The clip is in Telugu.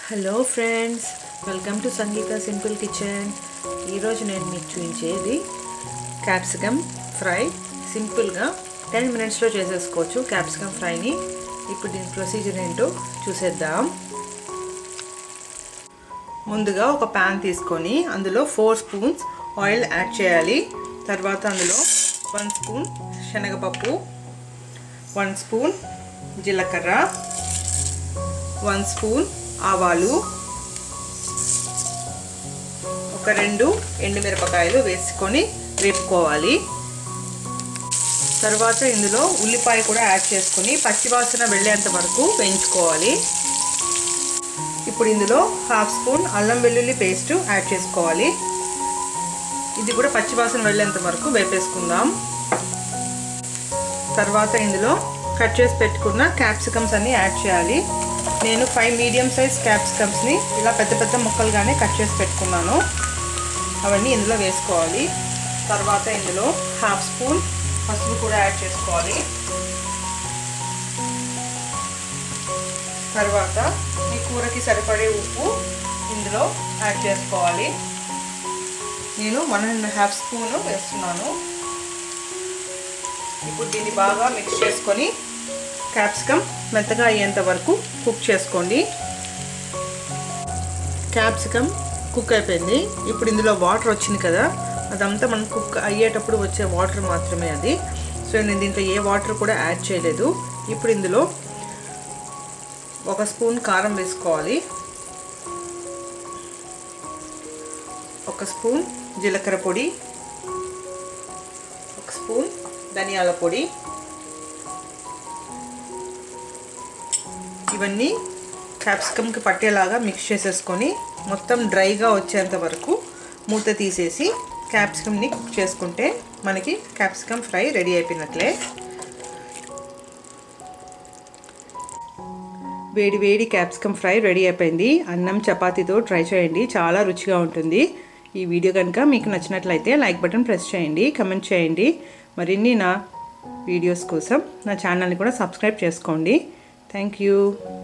hello friends welcome to Sangeetha simple kitchen ఈరోజు నేను మీకు చూపించేది క్యాప్సికమ్ ఫ్రై సింపుల్గా టెన్ మినిట్స్లో చేసేసుకోవచ్చు క్యాప్సికమ్ ఫ్రైని ఇప్పుడు దీని ప్రొసీజర్ ఏంటో చూసేద్దాం ముందుగా ఒక ప్యాన్ తీసుకొని అందులో ఫోర్ స్పూన్స్ ఆయిల్ యాడ్ చేయాలి తర్వాత అందులో వన్ స్పూన్ శనగపప్పు వన్ స్పూన్ జీలకర్ర వన్ స్పూన్ ఆవాలు ఒక రెండు ఎండుమిరపకాయలు వేసుకొని వేపుకోవాలి తర్వాత ఇందులో ఉల్లిపాయ కూడా యాడ్ చేసుకొని పచ్చివాసన వెళ్ళేంత వరకు వేయించుకోవాలి ఇప్పుడు ఇందులో హాఫ్ స్పూన్ అల్లం వెల్లుల్లి పేస్ట్ యాడ్ చేసుకోవాలి ఇది కూడా పచ్చివాసన వెళ్ళేంత వరకు వేపేసుకుందాం తర్వాత ఇందులో కట్ చేసి పెట్టుకున్న క్యాప్సికమ్స్ అన్ని యాడ్ చేయాలి నేను ఫైవ్ మీడియం సైజ్ క్యాప్సికమ్స్ని ఇలా పెద్ద పెద్ద ముక్కలుగానే కట్ చేసి పెట్టుకున్నాను అవన్నీ ఇందులో వేసుకోవాలి తర్వాత ఇందులో హాఫ్ స్పూన్ పసుపు కూడా యాడ్ చేసుకోవాలి తర్వాత ఈ కూరకి సరిపడే ఉప్పు ఇందులో యాడ్ చేసుకోవాలి నేను వన్ అండ్ హాఫ్ స్పూన్ వేస్తున్నాను ఇప్పుడు దీన్ని బాగా మిక్స్ చేసుకొని క్యాప్సికమ్ మెత్తగా అయ్యేంత వరకు కుక్ చేసుకోండి క్యాప్సికమ్ కుక్ అయిపోయింది ఇప్పుడు ఇందులో వాటర్ వచ్చింది కదా అదంతా మనం కుక్ అయ్యేటప్పుడు వచ్చే వాటర్ మాత్రమే అది సో నేను దీంట్లో ఏ వాటర్ కూడా యాడ్ చేయలేదు ఇప్పుడు ఇందులో ఒక స్పూన్ కారం వేసుకోవాలి ఒక స్పూన్ జీలకర్ర పొడి ఒక స్పూన్ ధనియాల పొడి ఇవన్నీ క్యాప్సికమ్కి పట్టేలాగా మిక్స్ చేసేసుకొని మొత్తం డ్రైగా వచ్చేంత వరకు మూత తీసేసి క్యాప్సికమ్ని కుక్ చేసుకుంటే మనకి క్యాప్సికమ్ ఫ్రై రెడీ అయిపోయినట్లే వేడి వేడి క్యాప్సికమ్ ఫ్రై రెడీ అయిపోయింది అన్నం చపాతీతో ట్రై చేయండి చాలా రుచిగా ఉంటుంది ఈ వీడియో కనుక మీకు నచ్చినట్లయితే లైక్ బటన్ ప్రెస్ చేయండి కమెంట్ చేయండి మరిన్ని నా వీడియోస్ కోసం నా ఛానల్ని కూడా సబ్స్క్రైబ్ చేసుకోండి థ్యాంక్ యూ